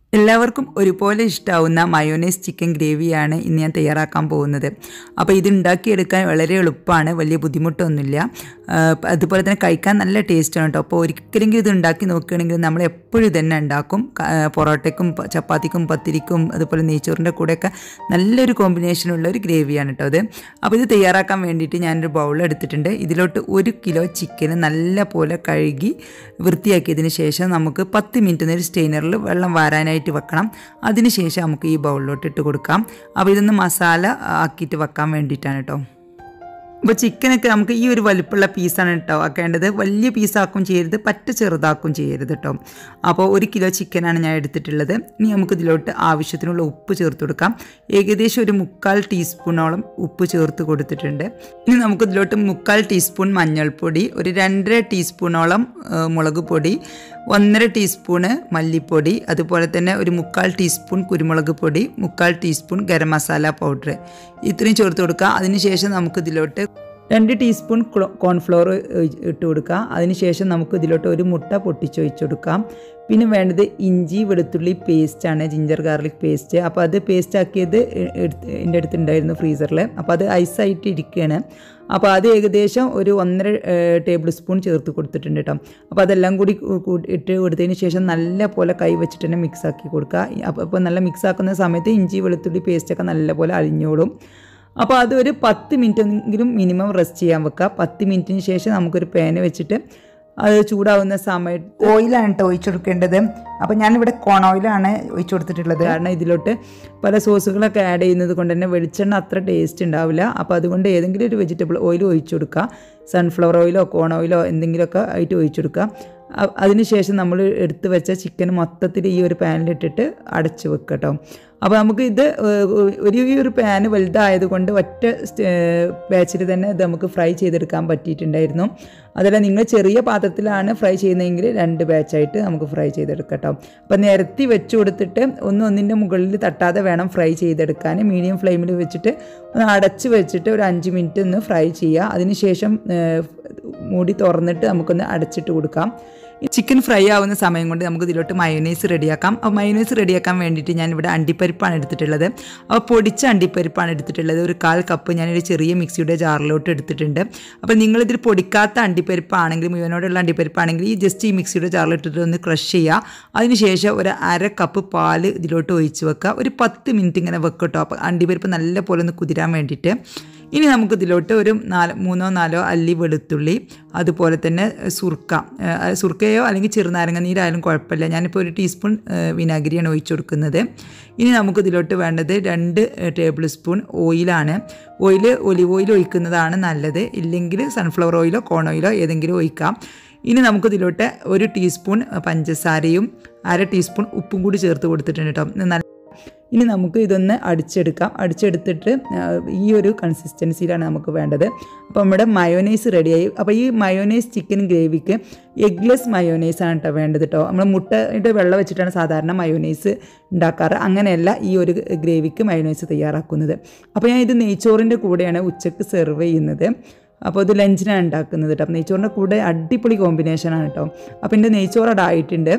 എല്ലാവർക്കും ഒരുപോലെ ഇഷ്ടാവുന്ന mayonnaise chicken ഗ്രേവിയാണ് ഇന്ന് ഞാൻ തയ്യാറാക്കാൻ പോകുന്നത് അപ്പോൾ ഇത് ഉണ്ടാക്കിയെടുക്കാൻ വളരെ എളുപ്പമാണ് വലിയ ബുദ്ധിമുട്ടൊന്നുമില്ല ആ, അതുപോലെ തന്നെ കഴിക്കാൻ നല്ല ടേസ്റ്റാണ് കേട്ടോ അപ്പോൾ ഒരിക്കലെങ്കിലും ഇത് ഉണ്ടാക്കി നോക്കുകയാണെങ്കിൽ നമ്മൾ എപ്പോഴും ഇതന്നെ ഉണ്ടാക്കും ക- ആ, പൊറോട്ടയ്ക്കും പ- ചപ്പാത്തിക്കും പത്തിരിക്കും അതുപോലെ നെയ്ച്ചോറിൻ്റെ കൂടെയൊക്കെ നല്ലൊരു കോമ്പിനേഷനുള്ള ഒരു ഗ്രേവിയാണ് കേട്ടോ അത് അപ്പോൾ ഇത് തയ്യാറാക്കാൻ വേണ്ടിയിട്ട് ഞാനൊരു ബൗൾ എടുത്തിട്ടുണ്ട് ഇതിലോട്ട് ഒരു കിലോ ചിക്കന് നല്ല പോലെ കഴുകി വൃത്തിയാക്കിയതിന് ശേഷം നമുക്ക് പത്ത് മിനിറ്റ് നേരം സ്റ്റെയിനറിൽ വെള്ളം വാരാനായിട്ട് വെക്കണം അതിന് ശേഷം നമുക്ക് ഈ ബൗളിലോട്ട് ഇട്ട് കൊടുക്കാം അപ്പോൾ ഇതൊന്ന് മസാല ആക്കിയിട്ട് വെക്കാൻ വേണ്ടിയിട്ടാണ് കേട്ടോ അപ്പോൾ ചിക്കനൊക്കെ നമുക്ക് ഈ ഒരു വലിപ്പമുള്ള പീസാണ് കേട്ടോ ആക്കേണ്ടത് വലിയ പീസാക്കും ചെയ്യരുത് പറ്റ ചെറുതാക്കും ചെയ്യരുത് കേട്ടോ അപ്പോൾ ഒരു കിലോ ചിക്കനാണ് ഞാൻ എടുത്തിട്ടുള്ളത് ഇനി നമുക്ക് ഇതിലോട്ട് ആവശ്യത്തിനുള്ള ഉപ്പ് ചേർത്ത് കൊടുക്കാം ഏകദേശം ഒരു മുക്കാൽ ടീസ്പൂണോളം ഉപ്പ് ചേർത്ത് കൊടുത്തിട്ടുണ്ട് ഇനി നമുക്ക് ഇതിലോട്ട് മുക്കാൽ ടീസ്പൂൺ മഞ്ഞൾപ്പൊടി ഒരു രണ്ടര ടീസ്പൂണോളം ആ, മുളക് പൊടി ഒന്നര ടീസ്പൂണ് മല്ലിപ്പൊടി അതുപോലെ തന്നെ ഒരു മുക്കാൽ ടീസ്പൂൺ കുരുമുളക് പൊടി മുക്കാൽ ടീസ്പൂൺ ഗരം മസാല പൗഡർ ഇത്രയും ചേർത്ത് കൊടുക്കുക അതിനുശേഷം നമുക്ക് ഇതിലോട്ട് രണ്ട് ടീസ്പൂൺ ക്ലോ- കോൺഫ്ലോർ ഒഴി- ഇട്ട് കൊടുക്കുക അതിനുശേഷം നമുക്ക് ഇതിലോട്ട് ഒരു മുട്ട പൊട്ടിച്ചൊഴിച്ച് കൊടുക്കാം പിന്നെ വേണ്ടത് ഇഞ്ചി വെളുത്തുള്ളി പേസ്റ്റാണ് ജിഞ്ചർ ഗാർലിക് പേസ്റ്റ് അപ്പോൾ അത് പേസ്റ്റ് ആക്കിയത് എ- എടുത്ത് എൻ്റെ അടുത്തുണ്ടായിരുന്നു ഫ്രീസറിൽ അപ്പോൾ അത് ഐസായിട്ട് ഇരിക്കുകയാണ് അപ്പോൾ അത് ഏകദേശം ഒരു ഒന്നര ടേബിൾ സ്പൂൺ ചേർത്ത് കൊടുത്തിട്ടുണ്ട് കേട്ടോ അപ്പോൾ അതെല്ലാം കൂടി കൂ- കൂട്ടി ഇട്ട് കൊടുത്തതിന് ശേഷം നല്ല പോലെ കൈ വെച്ചിട്ട് തന്നെ മിക്സ് ആക്കി കൊടുക്കുക അപ്പോൾ അപ്പോൾ നല്ല മിക്സ് ആക്കുന്ന സമയത്ത് ഇഞ്ചി വെളുത്തുള്ളി പേസ്റ്റൊക്കെ നല്ല പോലെ അലിഞ്ഞോളും അപ്പോൾ അത് ഒരു പത്ത് മിനിറ്റ് എങ്കിലും മിനിമം റെസ്റ്റ് ചെയ്യാൻ വെക്കുക പത്ത് മിനിറ്റിന് ശേഷം നമുക്കൊരു പാന് വെച്ചിട്ട് അത് ചൂടാവുന്ന സമയത്ത് ഓയിലാണ് കേട്ടോ ഒഴിച്ചു കൊടുക്കേണ്ടത് അപ്പോൾ ഞാനിവിടെ കോൺ ഓയിലാണ് ഒഴിച്ചു കൊടുത്തിട്ടുള്ളത് കാരണം ഇതിലോട്ട് പല സോസുകളൊക്കെ ആഡ് ചെയ്യുന്നത് കൊണ്ട് തന്നെ വെളിച്ചെണ്ണ അത്ര ടേസ്റ്റ് ഉണ്ടാവില്ല അപ്പോൾ അതുകൊണ്ട് ഏതെങ്കിലും ഒരു വെജിറ്റബിൾ ഓയിൽ ഒഴിച്ചു കൊടുക്കുക സൺഫ്ലവർ ഓയിലോ കോൺ ഓയിലോ എന്തെങ്കിലുമൊക്കെ ആയിട്ട് ഒഴിച്ചു കൊടുക്കുക അ- അതിനുശേഷം നമ്മൾ എടുത്ത് വെച്ച ചിക്കൻ മൊത്തത്തിൽ ഈ ഒരു പാനിലിട്ടിട്ട് അടച്ചു വെക്കുക കേട്ടോ അപ്പോൾ നമുക്ക് ഇത് ഏഹ്, ഒരു ഈ ഒരു പാന് വലുതായത് കൊണ്ട് ഒറ്റ ബാച്ചിൽ തന്നെ ഇത് നമുക്ക് ഫ്രൈ ചെയ്തെടുക്കാൻ പറ്റിയിട്ടുണ്ടായിരുന്നു അതല്ല നിങ്ങൾ ചെറിയ പാത്രത്തിലാണ് ഫ്രൈ ചെയ്യുന്നതെങ്കിൽ രണ്ട് ബാച്ചായിട്ട് നമുക്ക് ഫ്രൈ ചെയ്തെടുക്കാം കേട്ടോ അപ്പോൾ നിരത്തി വെച്ച് കൊടുത്തിട്ട് ഒന്ന് ഒന്നിൻ്റെ മുകളിൽ തട്ടാതെ വേണം ഫ്രൈ ചെയ്തെടുക്കാൻ മീഡിയം ഫ്ലെയിമിൽ വെച്ചിട്ട് ഒന്ന് അടച്ച് വെച്ചിട്ട് ഒരു അഞ്ച് മിനിറ്റ് ഒന്ന് ഫ്രൈ ചെയ്യുക അതിനുശേഷം ഏഹ്, മൂടി തുറന്നിട്ട് നമുക്കൊന്ന് അടച്ചിട്ട് കൊടുക്കാം ചിക്കൻ ഫ്രൈ ആവുന്ന സമയം കൊണ്ട് നമുക്ക് ഇതിലോട്ട് മയോനൈസ് റെഡിയാക്കാം അപ്പോൾ മയോനൈസ് റെഡിയാക്കാൻ വേണ്ടിയിട്ട് ഞാൻ ഇവിടെ അണ്ടിപ്പരിപ്പാണ് എടുത്തിട്ടുള്ളത് അപ്പോൾ പൊടിച്ച അണ്ടിപ്പരിപ്പാണ് എടുത്തിട്ടുള്ളത് ഒരു കാൽ കപ്പ് ഞാനൊരു ചെറിയ മിക്സിയുടെ ജാറിലോട്ട് എടുത്തിട്ടുണ്ട് അപ്പോൾ നിങ്ങളിതിൽ പൊടിക്കാത്ത അണ്ടിപ്പരിപ്പാണെങ്കിൽ മുഴുവനോടുള്ള അണ്ടിപ്പരിപ്പാണെങ്കിൽ ഈ ജസ്റ്റ് ഈ മിക്സിയുടെ ജാറിലിട്ടിട്ട് ഒന്ന് ക്രഷ് ചെയ്യുക അതിനുശേഷം ഒരു അര കപ്പ് പാല് ഇതിലോട്ട് ഒഴിച്ച് വെക്കുക ഒരു പത്ത് മിനിറ്റ് ഇങ്ങനെ വെക്കട്ടോ അപ്പോൾ അണ്ടിപ്പരിപ്പ് നല്ല പോലെ ഒന്ന് കുതിരാൻ വേണ്ടിയിട്ട് ഇനി നമുക്ക് ഇതിലോട്ട് ഒരു നാല് മൂന്നോ നാലോ അല്ലി വെളുത്തുള്ളി അതുപോലെ തന്നെ സുർക്ക ഏഹ് സുർക്കയോ അല്ലെങ്കിൽ ചെറുനാരങ്ങ നീരായാലും കുഴപ്പമില്ല ഞാനിപ്പോൾ ഒരു ടീസ്പൂൺ ഏഹ് വിനാഗിരിയാണ് ഒഴിച്ചു കൊടുക്കുന്നത് ഇനി നമുക്ക് ഇതിലോട്ട് വേണ്ടത് രണ്ട് ടേബിൾ സ്പൂൺ ഓയിലാണ് ഓയിൽ ഒലിവ് ഓയിൽ ഒഴിക്കുന്നതാണ് നല്ലത് ഇല്ലെങ്കിൽ സൺഫ്ലവർ ഓയിലോ കോൺ ഓയിലോ ഏതെങ്കിലും ഒഴിക്കാം ഇനി നമുക്ക് ഇതിലോട്ട് ഒരു ടീസ്പൂൺ പഞ്ചസാരയും അര ടീസ്പൂൺ ഉപ്പും കൂടി ചേർത്ത് കൊടുത്തിട്ടുണ്ട് കേട്ടോ നല്ല ഇനി നമുക്ക് ഇതൊന്ന് അടിച്ചെടുക്കാം അടിച്ചെടുത്തിട്ട് ആ, ഈ ഒരു കൺസിസ്റ്റൻസിയിലാണ് നമുക്ക് വേണ്ടത് അപ്പോൾ നമ്മുടെ മയോനൈസ് റെഡിയായി അപ്പോൾ ഈ മയോനൈസ് ചിക്കൻ ഗ്രേവിക്ക് എഗ്ലെസ് മയോനൈസ് ആണ് കേട്ടോ വേണ്ടത് കേട്ടോ നമ്മൾ മുട്ടയുടെ വെള്ളം വെച്ചിട്ടാണ് സാധാരണ മയോനൈസ് ഉണ്ടാക്കാറ് അങ്ങനെയല്ല ഈ ഒരു ഗ്രേവിക്ക് മയോനൈസ് തയ്യാറാക്കുന്നത് അപ്പോൾ ഞാൻ ഇത് നെയ്ച്ചോറിൻ്റെ കൂടെയാണ് ഉച്ചക്ക് സെർവ് ചെയ്യുന്നത് അപ്പോൾ ഇത് ലഞ്ചിനാണ് ഉണ്ടാക്കുന്നത് കേട്ടോ അപ്പോൾ നെയ്ച്ചോറിൻ്റെ കൂടെ അടിപൊളി കോമ്പിനേഷനാണ് കേട്ടോ അപ്പോൾ എൻ്റെ നെയ്ച്ചോറ് അവിടെ ആയിട്ടുണ്ട്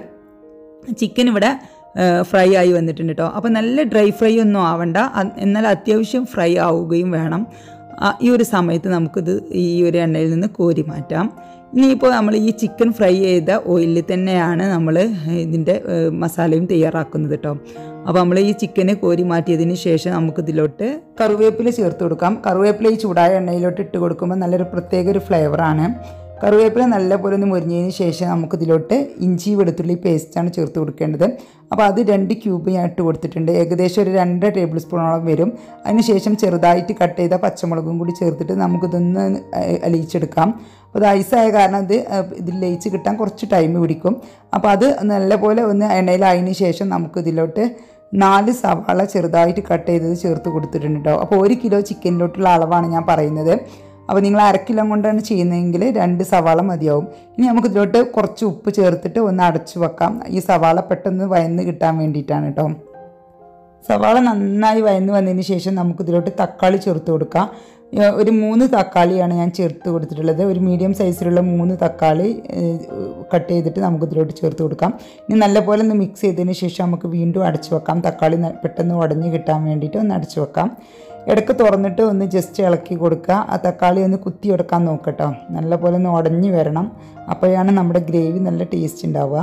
ചിക്കൻ ഇവിടെ ഫ്രൈ ആയി വന്നിട്ടുണ്ട് കേട്ടോ അപ്പോൾ നല്ല ഡ്രൈ ഫ്രൈ ഒന്നും ആവണ്ട അ- എന്നാൽ അത്യാവശ്യം ഫ്രൈ ആവുകയും വേണം ആ, ഈ ഒരു സമയത്ത് നമുക്കിത് ഈ ഒരു എണ്ണയിൽ നിന്ന് കോരി മാറ്റാം ഇനിയിപ്പോൾ നമ്മൾ ഈ ചിക്കൻ ഫ്രൈ ചെയ്ത ഓയിലിൽ തന്നെയാണ് നമ്മൾ ഇതിൻ്റെ ഏഹ്, മസാലയും തയ്യാറാക്കുന്നത് കേട്ടോ അപ്പോൾ നമ്മൾ ഈ ചിക്കന് കോരി മാറ്റിയതിന് ശേഷം നമുക്കിതിലോട്ട് കറിവേപ്പില ചേർത്ത് കൊടുക്കാം കറിവേപ്പില ഈ ചൂടായ എണ്ണയിലോട്ട് ഇട്ട് കൊടുക്കുമ്പോൾ നല്ലൊരു പ്രത്യേക ഒരു ഫ്ലേവറാണ് കറിവേപ്പില നല്ലപോലെ ഒന്ന് മുരിഞ്ഞതിന് ശേഷം നമുക്കിതിലോട്ട് ഇഞ്ചി വെളുത്തുള്ളി പേസ്റ്റാണ് ചേർത്ത് കൊടുക്കേണ്ടത് അപ്പോൾ അത് രണ്ട് ക്യൂബ് ഞാൻ ഇട്ട് കൊടുത്തിട്ടുണ്ട് ഏകദേശം ഒരു രണ്ട് ടേബിൾ സ്പൂണോളം വരും അതിനുശേഷം ചെറുതായിട്ട് കട്ട് ചെയ്ത പച്ചമുളകും കൂടി ചേർത്തിട്ട് നമുക്കിതൊന്ന് അ- അലിയിച്ചെടുക്കാം അപ്പോൾ അത് ഐസായ കാരണം അത് അഹ്, ഇതിൽ ലയിച്ച് കിട്ടാൻ കുറച്ച് ടൈം പിടിക്കും അപ്പോൾ അത് നല്ലപോലെ ഒന്ന് എണ്ണയിലായതിന് ശേഷം നമുക്കിതിലോട്ട് നാല് സവാള ചെറുതായിട്ട് കട്ട് ചെയ്തത് ചേർത്ത് കൊടുത്തിട്ടുണ്ട് കേട്ടോ അപ്പോൾ ഒരു കിലോ ചിക്കനിലോട്ടുള്ള അളവാണ് ഞാൻ പറയുന്നത് അപ്പോൾ നിങ്ങൾ അര കിലോ കൊണ്ടാണ് ചെയ്യുന്നതെങ്കിൽ രണ്ട് സവാള മതിയാവും ഇനി നമുക്ക് ഇതിലോട്ട് കുറച്ച് ഉപ്പ് ചേർത്തിട്ട് ഒന്ന് അടച്ചു വെക്കാം ഈ സവാള പെട്ടെന്ന് വയന്ന് കിട്ടാൻ വേണ്ടിയിട്ടാണ് കേട്ടോ സവാള നന്നായി വയന്ന് വന്നതിന് ശേഷം നമുക്ക് ഇതിലോട്ട് തക്കാളി ചേർത്ത് കൊടുക്കാം ഏഹ് ഒരു മൂന്ന് തക്കാളിയാണ് ഞാൻ ചേർത്ത് കൊടുത്തിട്ടുള്ളത് ഒരു മീഡിയം സൈസിലുള്ള മൂന്ന് തക്കാളി കട്ട് ചെയ്തിട്ട് നമുക്ക് ഇതിലോട്ട് ചേർത്ത് കൊടുക്കാം ഇനി നല്ലപോലെ ഒന്ന് മിക്സ് ചെയ്തതിന് ശേഷം നമുക്ക് വീണ്ടും അടച്ചു വെക്കാം തക്കാളി ന- പെട്ടെന്ന് ഉടഞ്ഞ് കിട്ടാൻ വേണ്ടിയിട്ട് ഒന്ന് അടച്ചു വെക്കാം ഇടയ്ക്ക് തുറന്നിട്ട് ഒന്ന് ജസ്റ്റ് ഇളക്കി കൊടുക്കുക ആ തക്കാളി ഒന്ന് കുത്തി എടുക്കാൻ നോക്കട്ടോ നല്ലപോലെ ഒന്ന് ഉടഞ്ഞ് വരണം അപ്പോഴാണ് നമ്മുടെ ഗ്രേവി നല്ല ടേസ്റ്റ് ഉണ്ടാവുക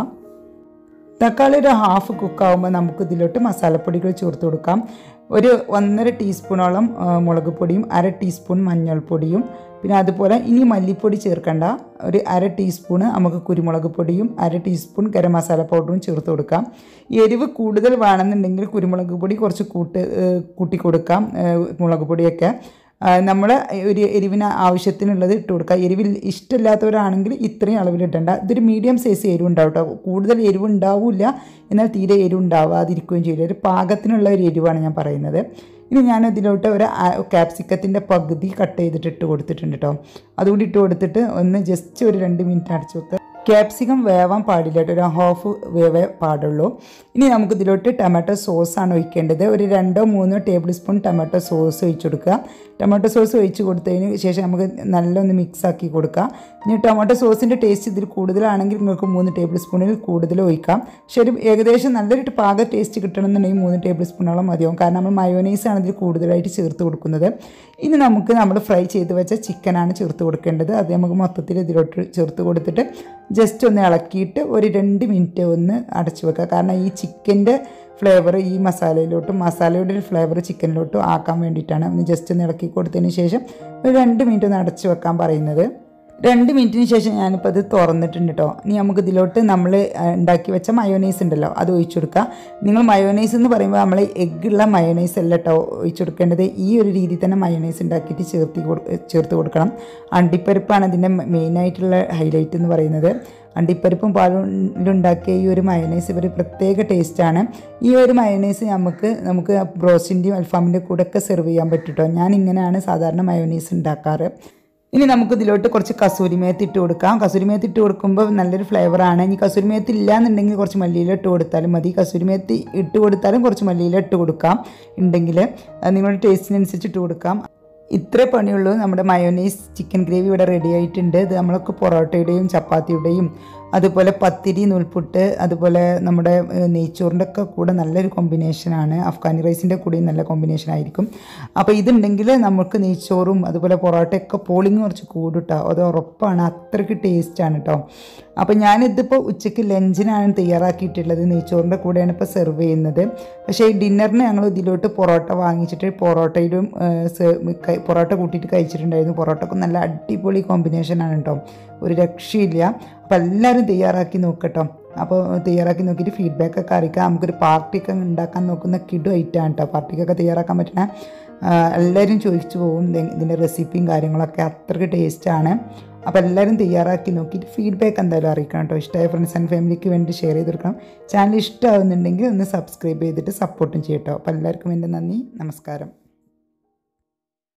തക്കാളി ഒരു ഹാഫ് കുക്കാവുമ്പോൾ നമുക്ക് ഇതിലോട്ട് മസാലപ്പൊടികൾ ചേർത്ത് കൊടുക്കാം ഒരു ഒന്നര ടീസ്പൂണോളം ആ, മുളക് പൊടിയും അര ടീസ്പൂൺ മഞ്ഞൾപ്പൊടിയും പിന്നെ അതുപോലെ ഇനി മല്ലിപ്പൊടി ചേർക്കണ്ട ഒരു അര ടീസ്പൂണ് നമുക്ക് കുരുമുളക് പൊടിയും അര ടീസ്പൂൺ ഗരം മസാല പൗഡറും ചേർത്ത് കൊടുക്കാം എരിവ് കൂടുതൽ വേണമെന്നുണ്ടെങ്കിൽ കുരുമുളക് പൊടി കുറച്ച് കൂട്ട് ഏ, കൂട്ടി കൊടുക്കാം ഏ, മുളക് പൊടിയൊക്കെ നമ്മൾ ഒരു എരിവിന് ആവശ്യത്തിനുള്ളത് ഇട്ട് കൊടുക്കുക എരിവിൽ ഇഷ്ടമില്ലാത്തവരാണെങ്കിൽ ഇത്രയും അളവിൽ ഇടണ്ട ഇതൊരു മീഡിയം സൈസ് എരിവ് ഉണ്ടാവും കേട്ടോ കൂടുതൽ എരിവ് ഉണ്ടാവില്ല എന്നാൽ തീരെ എരിവ് ഉണ്ടാവാതിരിക്കുകയും ചെയ്യില്ല ഒരു പാകത്തിനുള്ള ഒരു എരിവാണ് ഞാൻ പറയുന്നത് ഇനി ഞാൻ ഇതിലോട്ട് ഒരു ക്യാപ്സിക്കത്തിൻ്റെ പകുതി കട്ട് ചെയ്തിട്ട് ഇട്ട് കൊടുത്തിട്ടുണ്ട് കേട്ടോ അതുകൂടി ഇട്ട് കൊടുത്തിട്ട് ഒന്ന് ജസ്റ്റ് ഒരു രണ്ട് മിനിറ്റ് അടച്ചു വെക്കുക ക്യാപ്സിക്കം വേവാൻ പാടില്ല കേട്ടോ ഒരു ഹാഫ് വേവേ പാടുള്ളൂ ഇനി നമുക്ക് ഇതിലോട്ട് ടൊമാറ്റോ സോസാണ് ഒഴിക്കേണ്ടത് ഒരു രണ്ടോ മൂന്നോ ടേബിൾ സ്പൂൺ ടൊമാറ്റോ സോസ് ഒഴിച്ച് കൊടുക്കുക ടൊമാറ്റോ സോസ് ഒഴിച്ച് കൊടുത്തതിന് ശേഷം നമുക്ക് നല്ലൊന്ന് മിക്സ് ആക്കി കൊടുക്കുക ഇനി ടൊമാറ്റോ സോസിൻ്റെ ടേസ്റ്റ് ഇതിൽ കൂടുതലാണെങ്കിൽ നിങ്ങൾക്ക് മൂന്ന് ടേബിൾ സ്പൂണിൽ കൂടുതൽ ഒഴിക്കാം പക്ഷേ ഒരു ഏകദേശം നല്ലൊരു പാക ടേസ്റ്റ് കിട്ടണമെന്നുണ്ടെങ്കിൽ മൂന്ന് ടേബിൾ സ്പൂണോളം മതിയാവും കാരണം നമ്മൾ മയോനൈസ് ആണ് ഇതിൽ കൂടുതലായിട്ട് ചേർത്ത് കൊടുക്കുന്നത് ഇനി നമുക്ക് നമ്മൾ ഫ്രൈ ചെയ്ത് വെച്ച ചിക്കനാണ് ചേർത്ത് കൊടുക്കേണ്ടത് അത് നമുക്ക് മൊത്തത്തിൽ ഇതിലോട്ട് ചേർത്ത് കൊടുത്തിട്ട് ജസ്റ്റ് ഒന്ന് ഇളക്കിയിട്ട് ഒരു രണ്ട് മിനിറ്റ് ഒന്ന് അടച്ചു വെക്കുക കാരണം ഈ ചിക്കൻ്റെ ഫ്ലേവർ ഈ മസാലയിലോട്ടും മസാലയുടെ ഒരു ഫ്ലേവർ ചിക്കനിലോട്ടും ആക്കാൻ വേണ്ടിയിട്ടാണ് ഒന്ന് ജസ്റ്റ് ഒന്ന് ഇളക്കി കൊടുത്തതിന് ശേഷം ഒരു രണ്ട് മിനിറ്റ് ഒന്ന് അടച്ചു വെക്കാൻ പറയുന്നത് രണ്ട് മിനിറ്റിന് ശേഷം ഞാനിപ്പോൾ അത് തുറന്നിട്ടുണ്ട് കേട്ടോ ഇനി നമുക്ക് ഇതിലോട്ട് നമ്മൾ ഉണ്ടാക്കി വെച്ച മയോനൈസ് ഉണ്ടല്ലോ അത് ഒഴിച്ചു കൊടുക്കുക നിങ്ങൾ മയോനൈസ് എന്ന് പറയുമ്പോൾ നമ്മൾ എഗ്ഗുള്ള മയോനൈസ് അല്ല കേട്ടോ ഒഴിച്ചു കൊടുക്കേണ്ടത് ഈ ഒരു രീതിയിൽ തന്നെ മയോനൈസ് ഉണ്ടാക്കിയിട്ട് ചേർത്തി കൊടു ചേർത്ത് കൊടുക്കണം അണ്ടിപ്പരിപ്പാണ് ഇതിൻ്റെ മെയിനായിട്ടുള്ള ഹൈലൈറ്റ് എന്ന് പറയുന്നത് അണ്ടിപ്പരിപ്പും പാലുണ്ടാക്കിയ ഈ ഒരു മയനൈസ് ഒരു പ്രത്യേക ടേസ്റ്റാണ് ഈ ഒരു മയനൈസ് നമുക്ക് നമുക്ക് ബ്രോസ്റ്റിൻ്റെയും അൽഫാമിൻ്റെ കൂടെ ഒക്കെ സെർവ് ചെയ്യാൻ പറ്റും കേട്ടോ ഞാൻ ഇങ്ങനെയാണ് സാധാരണ മയോനൈസ് ഉണ്ടാക്കാറ് ഇനി നമുക്ക് ഇതിലോട്ട് കുറച്ച് കസൂരിമേത്ത് ഇട്ട് കൊടുക്കാം കസൂരിമേത്ത് ഇട്ട് കൊടുക്കുമ്പോൾ നല്ലൊരു ഫ്ലേവറാണ് ഇനി കസൂരിമേത്ത് ഇല്ല എന്നുണ്ടെങ്കിൽ കുറച്ച് മല്ലിയില ഇട്ട് കൊടുത്താലും മതി കസൂരിമേത്ത് ഇട്ട് കൊടുത്താലും കുറച്ച് മല്ലിയില ഇട്ട് കൊടുക്കാം ഉണ്ടെങ്കിൽ അത് നിങ്ങളുടെ ടേസ്റ്റിനനുസരിച്ച് ഇട്ട് കൊടുക്കാം ഇത്രേ പണിയുള്ളൂ നമ്മുടെ മയോനൈസ് ചിക്കൻ ഗ്രേവി ഇവിടെ റെഡി ആയിട്ടുണ്ട് ഇത് നമ്മളൊക്കെ പൊറോട്ടയുടെയും ചപ്പാത്തിയുടെയും അതുപോലെ പത്തിരി നൂൽപുട്ട് അതുപോലെ നമ്മുടെ ഏഹ്, നെയ്ച്ചോറിൻ്റെ ഒക്കെ കൂടെ നല്ലൊരു കോമ്പിനേഷനാണ് അഫ്ഗാനി റൈസിൻ്റെ കൂടെയും നല്ല കോമ്പിനേഷൻ ആയിരിക്കും അപ്പോൾ ഇതുണ്ടെങ്കിൽ നമുക്ക് നെയ്ച്ചോറും അതുപോലെ പൊറോട്ടയൊക്കെ പോളിങ് കുറച്ച് കൂടുട്ടോ അത് ഉറപ്പാണ് അത്രയ്ക്ക് ടേസ്റ്റാണ് കേട്ടോ അപ്പോൾ ഞാനിതിപ്പോൾ ഉച്ചയ്ക്ക് ലഞ്ചിനാണ് തയ്യാറാക്കിയിട്ടുള്ളത് നെയ്ച്ചോറിൻ്റെ കൂടെയാണ് ഇപ്പോൾ സെർവ് ചെയ്യുന്നത് പക്ഷേ ഈ ഡിന്നറിന് ഞങ്ങൾ ഇതിലോട്ട് പൊറോട്ട വാങ്ങിച്ചിട്ട് പൊറോട്ടയിലും ഏഹ്, സെ- ക- പൊറോട്ട കൂട്ടിയിട്ട് കഴിച്ചിട്ടുണ്ടായിരുന്നു പൊറോട്ടക്കും നല്ല അടിപൊളി കോമ്പിനേഷനാണ് കേട്ടോ ഒരു രക്ഷയില്ല അപ്പോൾ എല്ലാവരും തയ്യാറാക്കി നോക്കട്ടോ അപ്പോൾ തയ്യാറാക്കി നോക്കിയിട്ട് ഫീഡ്ബാക്ക് ഒക്കെ അറിയിക്കുക നമുക്കൊരു പാർട്ടിയൊക്കെ ഉണ്ടാക്കാൻ നോക്കുന്ന കിഡു ഐറ്റാണ് കേട്ടോ പാർട്ടിക്കൊക്കെ തയ്യാറാക്കാൻ പറ്റുന്ന ആ, എല്ലാവരും ചോദിച്ചു പോകും ഇത് ഇതിൻ്റെ റെസിപ്പിയും കാര്യങ്ങളൊക്കെ അത്രയ്ക്ക് ടേസ്റ്റാണ് അപ്പോൾ എല്ലാവരും തയ്യാറാക്കി നോക്കിയിട്ട് ഫീഡ്ബാക്ക് എന്തായാലും അറിയിക്കണം കേട്ടോ ഇഷ്ടമായ ഫ്രണ്ട്സ് ആൻഡ് ഫാമിലിക്ക് വേണ്ടി ഷെയർ ചെയ്ത് കൊടുക്കണം ചാനൽ ഇഷ്ടമാവുന്നുണ്ടെങ്കിൽ ഒന്ന് സബ്സ്ക്രൈബ് ചെയ്തിട്ട് സപ്പോർട്ടും ചെയ്യട്ടോ അപ്പോൾ എല്ലാവർക്കും എൻ്റെ നന്ദി നമസ്കാരം